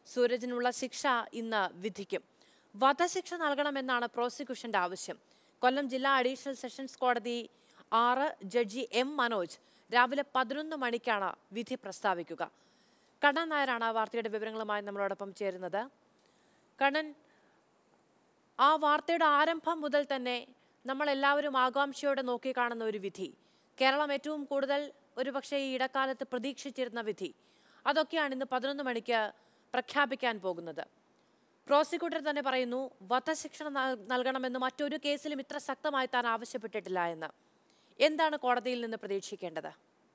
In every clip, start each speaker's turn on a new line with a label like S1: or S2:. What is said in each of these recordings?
S1: സൂരജിനുള്ള ശിക്ഷ ഇന്ന് വിധിക്കും വധശിക്ഷ നൽകണമെന്നാണ് പ്രോസിക്യൂഷന്റെ ആവശ്യം കൊല്ലം ജില്ലാ അഡീഷണൽ സെഷൻസ് കോടതി ആറ് ജഡ്ജി എം മനോജ് രാവിലെ പതിനൊന്ന് മണിക്കാണ് വിധി പ്രസ്താവിക്കുക കണ്ണൻ നായരാണ് ആ വാർത്തയുടെ വിവരങ്ങളുമായി നമ്മളോടൊപ്പം ചേരുന്നത് കണ്ണൻ ആ വാർത്തയുടെ ആരംഭം മുതൽ തന്നെ നമ്മൾ എല്ലാവരും ആകാംക്ഷയോടെ നോക്കിക്കാണുന്ന ഒരു വിധി കേരളം ഏറ്റവും കൂടുതൽ ഒരുപക്ഷെ ഈ ഇടക്കാലത്ത് പ്രതീക്ഷിച്ചിരുന്ന വിധി അതൊക്കെയാണ് ഇന്ന് പതിനൊന്ന് മണിക്ക് പ്രഖ്യാപിക്കാൻ പോകുന്നത് പ്രോസിക്യൂട്ടർ തന്നെ പറയുന്നു വധശിക്ഷ നൽ- നൽകണമെന്ന് മറ്റൊരു കേസിലും ഇത്ര ശക്തമായി താൻ ആവശ്യപ്പെട്ടിട്ടില്ല എന്ന് എന്താണ് കോടതിയിൽ നിന്ന് പ്രതീക്ഷിക്കേണ്ടത്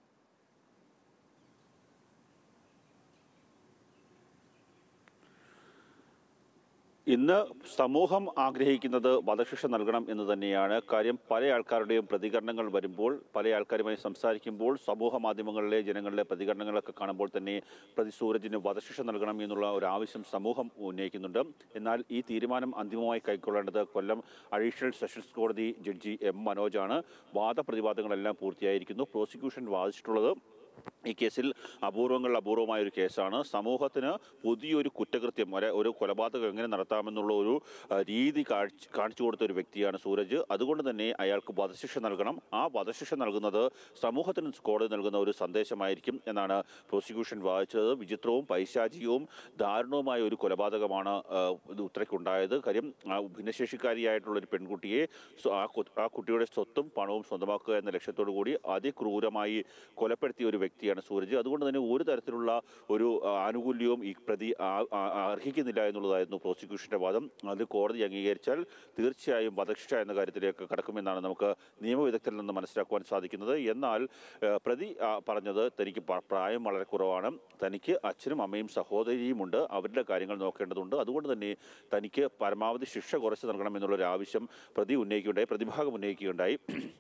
S2: ഇന്ന് സമൂഹം ആഗ്രഹിക്കുന്നത് വധശിക്ഷ നൽകണം എന്ന് തന്നെയാണ് കാര്യം പല ആൾക്കാരുടെയും പ്രതികരണങ്ങൾ വരുമ്പോൾ പല ആൾക്കാരുമായി സംസാരിക്കുമ്പോൾ സമൂഹ മാധ്യമങ്ങളിലെ ജനങ്ങളുടെ പ്രതികരണങ്ങളൊക്കെ കാണുമ്പോൾ തന്നെ പ്രതി സൂരജിന് വധശിക്ഷ നൽകണം എന്നുള്ള ഒരു ആവശ്യം സമൂഹം ഉന്നയിക്കുന്നുണ്ട് എന്നാൽ ഈ തീരുമാനം അന്തിമമായി കൈക്കൊള്ളേണ്ടത് കൊല്ലം അഡീഷണൽ സെഷൻസ് കോടതി ജഡ്ജി എം മനോജാണ് വാദപ്രതിവാദങ്ങളെല്ലാം പൂർത്തിയായിരിക്കുന്നു പ്രോസിക്യൂഷൻ വാദിച്ചിട്ടുള്ളത് ഈ കേസിൽ അപൂർവങ്ങൾ അപൂർവമായ ഒരു കേസാണ് സമൂഹത്തിന് പുതിയൊരു കുറ്റകൃത്യം ഒരു ഒരു കൊലപാതകം എങ്ങനെ നടത്താമെന്നുള്ള ഒരു ആ, രീതി കാഴ്ച കാണിച്ചു കൊടുത്ത ഒരു വ്യക്തിയാണ് സൂരജ് അതുകൊണ്ട് തന്നെ അയാൾക്ക് വധശിക്ഷ നൽകണം ആ വധശിക്ഷ നൽകുന്നത് സമൂഹത്തിന് കോടതി നൽകുന്ന ഒരു സന്ദേശമായിരിക്കും എന്നാണ് പ്രോസിക്യൂഷൻ വാദിച്ചത് വിചിത്രവും പൈശാചികവും ദാരുണവുമായ ഒരു കൊലപാതകമാണ് ആ, ഇത് ഉത്തരയ്ക്കുണ്ടായത് കാര്യം ആ ഭിന്നശേഷിക്കാരിയായിട്ടുള്ള ഒരു പെൺകുട്ടിയെ സ്വ- ആ കു- ആ കുട്ടിയുടെ സ്വത്തും പണവും സ്വന്തമാക്കുക എന്ന ലക്ഷ്യത്തോടു കൂടി അതിക്രൂരമായി കൊലപ്പെടുത്തിയ ഒരു വ്യക്തിയാണ് സൂരജ് അതുകൊണ്ട് തന്നെ ഒരു തരത്തിലുള്ള ഒരു ആ, ആനുകൂല്യവും ഈ പ്രതി ആ- ആ- അർഹിക്കുന്നില്ല എന്നുള്ളതായിരുന്നു പ്രോസിക്യൂഷന്റെ വാദം അത് കോടതി അംഗീകരിച്ചാൽ തീർച്ചയായും വധശിക്ഷ എന്ന കാര്യത്തിലേക്ക് കടക്കുമെന്നാണ് നമുക്ക് നിയമവിദഗ്ധരിൽ നിന്ന് മനസ്സിലാക്കുവാൻ സാധിക്കുന്നത് എന്നാൽ ആ, പ്രതി ആ, പറഞ്ഞത് തനിക്ക് പ- പ്രായം വളരെ കുറവാണ് തനിക്ക് അച്ഛനും അമ്മയും സഹോദരിയുമുണ്ട് അവരുടെ കാര്യങ്ങൾ നോക്കേണ്ടതുണ്ട് അതുകൊണ്ട് തന്നെ തനിക്ക് പരമാവധി ശിക്ഷ കുറച്ച് നൽകണം എന്നുള്ളൊരു ആവശ്യം പ്രതി ഉന്നയിക്കുകയുണ്ടായി പ്രതിഭാഗം ഉന്നയിക്കുകയുണ്ടായി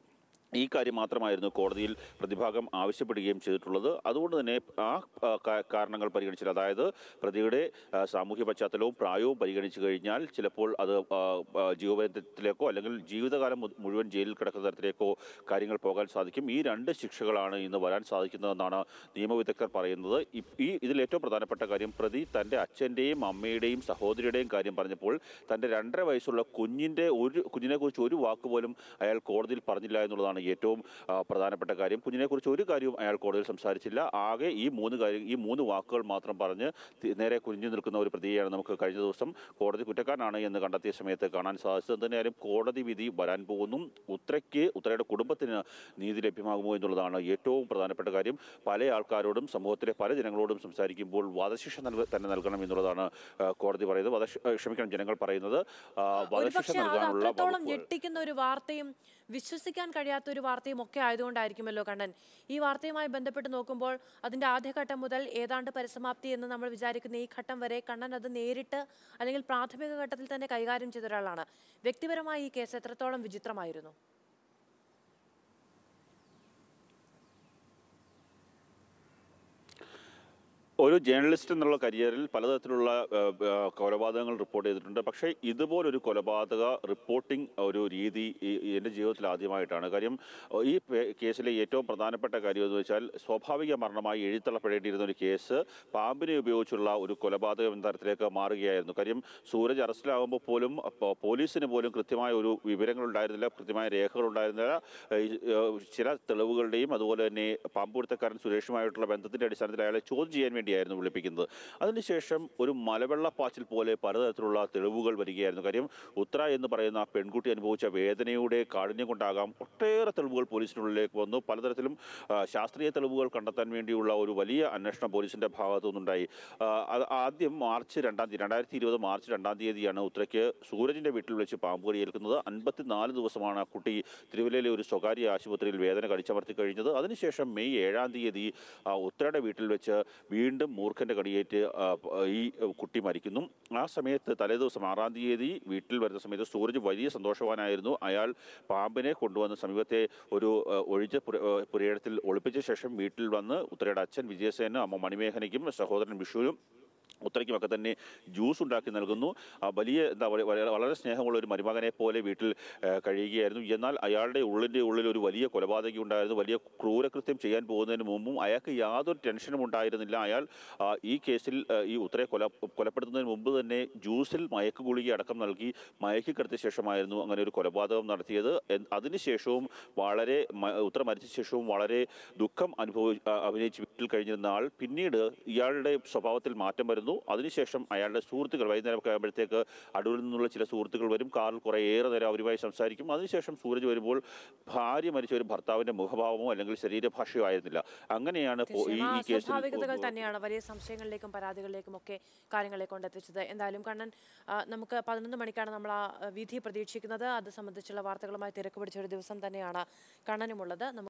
S2: ഈ കാര്യം മാത്രമായിരുന്നു കോടതിയിൽ പ്രതിഭാഗം ആവശ്യപ്പെടുകയും ചെയ്തിട്ടുള്ളത് അതുകൊണ്ട് തന്നെ ആ ആ, കാ- കാരണങ്ങൾ പരിഗണിച്ചില്ല അതായത് പ്രതിയുടെ ആ, സാമൂഹ്യ പശ്ചാത്തലവും പ്രായവും പരിഗണിച്ചു കഴിഞ്ഞാൽ ചിലപ്പോൾ അത് ആ, ആ, ജീവബന്ധത്തിലേക്കോ അല്ലെങ്കിൽ ജീവിതകാലം മു- മുഴുവൻ ജയിലിൽ കിടക്കുന്ന തരത്തിലേക്കോ കാര്യങ്ങൾ പോകാൻ സാധിക്കും ഈ രണ്ട് ശിക്ഷകളാണ് ഇന്ന് വരാൻ സാധിക്കുന്നതെന്നാണ് നിയമവിദഗ്ധർ പറയുന്നത് ഇ- ഈ ഇതിൽ ഏറ്റവും പ്രധാനപ്പെട്ട കാര്യം പ്രതി തൻ്റെ അച്ഛൻ്റെയും അമ്മയുടെയും സഹോദരിയുടെയും കാര്യം പറഞ്ഞപ്പോൾ തൻ്റെ രണ്ടര വയസ്സുള്ള കുഞ്ഞിൻ്റെ ഒരു കുഞ്ഞിനെക്കുറിച്ച് ഒരു വാക്ക് പോലും അയാൾ കോടതിയിൽ പറഞ്ഞില്ല എന്നുള്ളതാണ് ഏറ്റവും ആ, പ്രധാനപ്പെട്ട കാര്യം കുഞ്ഞിനെക്കുറിച്ച് ഒരു കാര്യവും അയാൾ കോടതിയിൽ സംസാരിച്ചില്ല ആകെ ഈ മൂന്ന് കാര്യം ഈ മൂന്ന് വാക്കുകൾ മാത്രം പറഞ്ഞ് തി- നേരെ കുഞ്ഞു നിൽക്കുന്ന ഒരു പ്രതിയെയാണ് നമുക്ക് കഴിഞ്ഞ ദിവസം കോടതി കുറ്റക്കാരനാണ് എന്ന് കണ്ടെത്തിയ സമയത്ത് കാണാൻ സാധിച്ചത് എന്തായാലും കോടതി വിധി വരാൻ പോകുന്നു ഉത്രയ്ക്ക് ഉത്രയുടെ കുടുംബത്തിന് നീതി ലഭ്യമാകുമോ എന്നുള്ളതാണ് ഏറ്റവും പ്രധാനപ്പെട്ട കാര്യം പല ആൾക്കാരോടും സമൂഹത്തിലെ പല ജനങ്ങളോടും സംസാരിക്കുമ്പോൾ വധശിക്ഷ നൽക തന്നെ നൽകണം എന്നുള്ളതാണ് ആ, കോടതി പറയുന്നത് വധശ ആ, ക്ഷമിക്കണം ജനങ്ങൾ പറയുന്നത് ആ, വധശിക്ഷ
S1: ഒരുപക്ഷെ അത്
S2: നൽകാനുള്ള
S1: അത്രത്തോളം
S2: വകുപ്പുകൾ
S1: ഞെട്ടിക്കുന്ന ഒരു വാർത്തയും വിശ്വസിക്കാൻ കഴിയാത്ത ഒരു വാർത്തയും ഒക്കെ ആയതുകൊണ്ടായിരിക്കുമല്ലോ കണ്ണൻ ഈ വാർത്തയുമായി ബന്ധപ്പെട്ട് നോക്കുമ്പോൾ അതിന്റെ ആദ്യഘട്ടം മുതൽ ഏതാണ്ട് പരിസമാപ്തി എന്ന് നമ്മൾ വിചാരിക്കുന്ന ഈ ഘട്ടം വരെ കണ്ണൻ അത് നേരിട്ട് അല്ലെങ്കിൽ പ്രാഥമിക ഘട്ടത്തിൽ തന്നെ കൈകാര്യം ചെയ്ത ഒരാളാണ് വ്യക്തിപരമായി ഈ കേസ് എത്രത്തോളം വിചിത്രമായിരുന്നു
S2: ഒരു ജേർണലിസ്റ്റ് എന്നുള്ള കരിയറിൽ പലതരത്തിലുള്ള ആ, ആ, കൊലപാതകങ്ങൾ റിപ്പോർട്ട് ചെയ്തിട്ടുണ്ട് പക്ഷേ ഇതുപോലൊരു കൊലപാതക റിപ്പോർട്ടിംഗ് ഒരു രീതി ഈ- ഈ എൻ്റെ ജീവിതത്തിൽ ആദ്യമായിട്ടാണ് കാര്യം ആ, ഈ പേ- കേസിലെ ഏറ്റവും പ്രധാനപ്പെട്ട കാര്യം എന്ന് വെച്ചാൽ സ്വാഭാവിക മരണമായി എഴുത്തള്ളപ്പെടേണ്ടിയിരുന്ന ഒരു കേസ് പാമ്പിനെ ഉപയോഗിച്ചുള്ള ഒരു കൊലപാതകം എന്ന തരത്തിലേക്ക് മാറുകയായിരുന്നു കാര്യം സൂരജ് അറസ്റ്റിലാകുമ്പോൾ പോലും പോ- പോലീസിന് പോലും കൃത്യമായ ഒരു വിവരങ്ങൾ ഉണ്ടായിരുന്നില്ല കൃത്യമായ രേഖകൾ ഉണ്ടായിരുന്നില്ല ഈ, ആ, ചില തെളിവുകളുടെയും അതുപോലെ തന്നെ പാമ്പുപിടുത്തക്കാരൻ സുരേഷുമായിട്ടുള്ള ബന്ധത്തിന്റെ അടിസ്ഥാനത്തിൽ അയാളെ ചോദ്യം ചെയ്യാൻ വേണ്ടിയായിരുന്നു വിളിപ്പിക്കുന്നത് അതിനുശേഷം ഒരു മലവെള്ളപ്പാച്ചിൽ പോലെ പലതരത്തിലുള്ള തെളിവുകൾ വരികയായിരുന്നു കാര്യം ഉത്ര എന്ന് പറയുന്ന ആ പെൺകുട്ടി അനുഭവിച്ച വേദനയുടെ കാഠിന്യം കൊണ്ടാകാം ഒട്ടേറെ തെളിവുകൾ പോലീസിനുള്ളിലേക്ക് വന്നു പലതരത്തിലും ആ, ശാസ്ത്രീയ തെളിവുകൾ കണ്ടെത്താൻ വേണ്ടിയുള്ള ഒരു വലിയ അന്വേഷണം പോലീസിന്റെ ഭാഗത്തു നിന്നുണ്ടായി ആ, അത് ആദ്യം മാർച്ച് രണ്ടാം തീയതി രണ്ടായിരത്തി ഇരുപത് മാർച്ച് രണ്ടാം തീയതിയാണ് ഉത്രയ്ക്ക് സൂരജിന്റെ വീട്ടിൽ വെച്ച് പാമ്പ് കടിയേൽക്കുന്നത് അൻപത്തിനാല് ദിവസമാണ് ആ കുട്ടി തിരുവല്ലയിലെ ഒരു സ്വകാര്യ ആശുപത്രിയിൽ വേദന കടിച്ചമർത്തി കഴിഞ്ഞത് അതിനുശേഷം മെയ് ഏഴാം തീയതി ആ, ഉത്രയുടെ വീട്ടിൽ വെച്ച് വീണ്ടും മൂർഖന്റെ കടിയേറ്റ് ആ, പ- ഈ കുട്ടി മരിക്കുന്നു ആ സമയത്ത് തലേദിവസം ആറാം തീയതി വീട്ടിൽ വരുന്ന സമയത്ത് സൂരജ് വലിയ സന്തോഷവാനായിരുന്നു അയാൾ പാമ്പിനെ കൊണ്ടുവന്ന് സമീപത്തെ ഒരു ആ, ഒഴിച്ച പുര- ആ, പുരയിടത്തിൽ ഒളിപ്പിച്ച ശേഷം വീട്ടിൽ വന്ന് ഉത്തരയുടെ അച്ഛൻ വിജയസേനും അമ്മ മണിമേഖനയ്ക്കും സഹോദരൻ വിഷുവിനും ഉത്തരയ്ക്കുമൊക്കെ തന്നെ ജ്യൂസ് ഉണ്ടാക്കി നൽകുന്നു ആ വലിയ എന്താ പറയുക വളരെ- വളരെ സ്നേഹമുള്ള ഒരു മരുമകനെ പോലെ വീട്ടിൽ ആ, കഴിയുകയായിരുന്നു എന്നാൽ അയാളുടെ ഉള്ളിൻ്റെ ഉള്ളിൽ ഒരു വലിയ കൊലപാതകം ഉണ്ടായിരുന്നു വലിയ ക്രൂരകൃത്യം ചെയ്യാൻ പോകുന്നതിന് മുമ്പും അയാൾക്ക് യാതൊരു ടെൻഷനും ഉണ്ടായിരുന്നില്ല അയാൾ ആ, ഈ കേസിൽ ആ, ഈ ഉത്തരയെ കൊല കൊലപ്പെടുത്തുന്നതിന് മുമ്പ് തന്നെ ജ്യൂസിൽ മയക്ക് ഗുളിക അടക്കം നൽകി മയക്കി കിടത്തിയ ശേഷമായിരുന്നു അങ്ങനെ ഒരു കൊലപാതകം നടത്തിയത് എൻ- അതിനുശേഷവും വളരെ മ- ഉത്തര മരിച്ച ശേഷവും വളരെ ദുഃഖം അനുഭവി ആ, അഭിനയിച്ച് വീട്ടിൽ കഴിഞ്ഞിരുന്ന ആൾ പിന്നീട് ഇയാളുടെ സ്വഭാവത്തിൽ മാറ്റം വരുന്നു അതിനുശേഷം അയാളുടെ സുഹൃത്തുക്കൾ വൈകുന്നേരമൊക്കെ ആകുമ്പോഴത്തേക്ക് അടൂരിൽ നിന്നുള്ള ചില സുഹൃത്തുക്കൾ വരും കാറിൽ കുറേ ഏറെ നേരം അവരുമായി സംസാരിക്കും അതിനുശേഷം സൂരജ് വരുമ്പോൾ ഭാര്യ മരിച്ച ഒരു ഭർത്താവിന്റെ മുഖഭാവമോ അല്ലെങ്കിൽ ശരീരഭാഷയോ ആയിരുന്നില്ല അങ്ങനെയാണ് പോ- ഈ
S1: തീർച്ചയായും. ആ
S2: ഈ കേസിൽ
S1: സ്വാഭാവികതകൾ തന്നെയാണ് വലിയ സംശയങ്ങളിലേക്കും പരാതികളിലേക്കും ഒക്കെ കാര്യങ്ങളെ കൊണ്ടെത്തിച്ചത് എന്തായാലും കണ്ണൻ ആ, നമുക്ക് പതിനൊന്ന് മണിക്കാണ് നമ്മൾ ആ വിധി പ്രതീക്ഷിക്കുന്നത് അത് സംബന്ധിച്ചുള്ള വാർത്തകളുമായി തിരക്ക് പിടിച്ച ഒരു ദിവസം തന്നെയാണ് കണ്ണനുമുള്ളത് നമുക്ക്